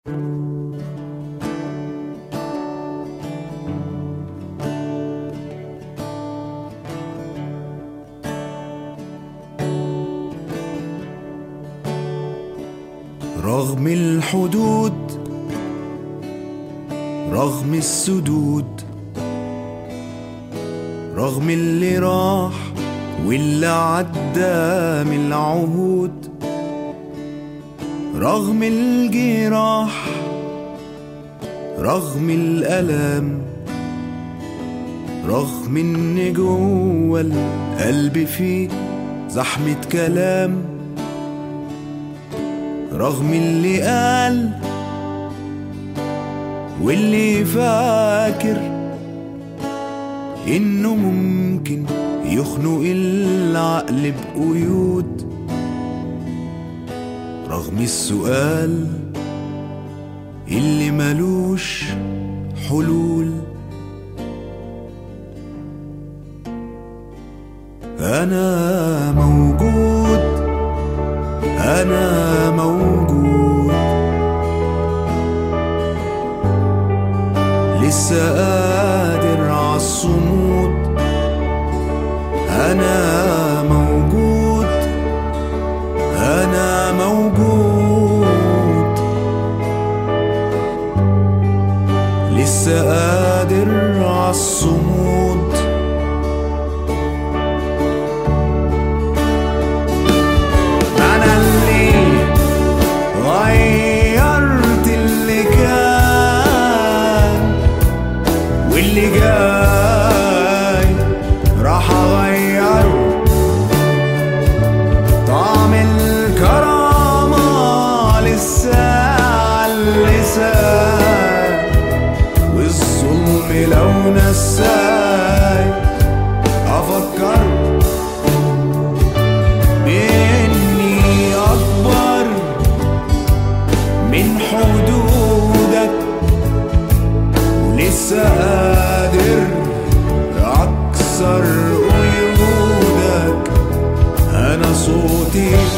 رغم الحدود رغم السدود رغم اللي راح واللي عدى من العهود رغم الجراح رغم الألم رغم ان جوه القلب فيه زحمة كلام رغم اللي قال واللي فاكر انه ممكن يخنق العقل بقيود رغم السؤال اللي ملوش حلول انا موجود انا موجود لسه قادر عالصمود انا موجود انا موجود لسه قادر عالصمود انا اللي غيرت اللي كان واللي جاي راح اغيره طعم الكرامة لسه على اللسان والظلم لو نساي افكر بإني أكبر من حدودك ولسه قادر أكسر قيودك أنا صوتي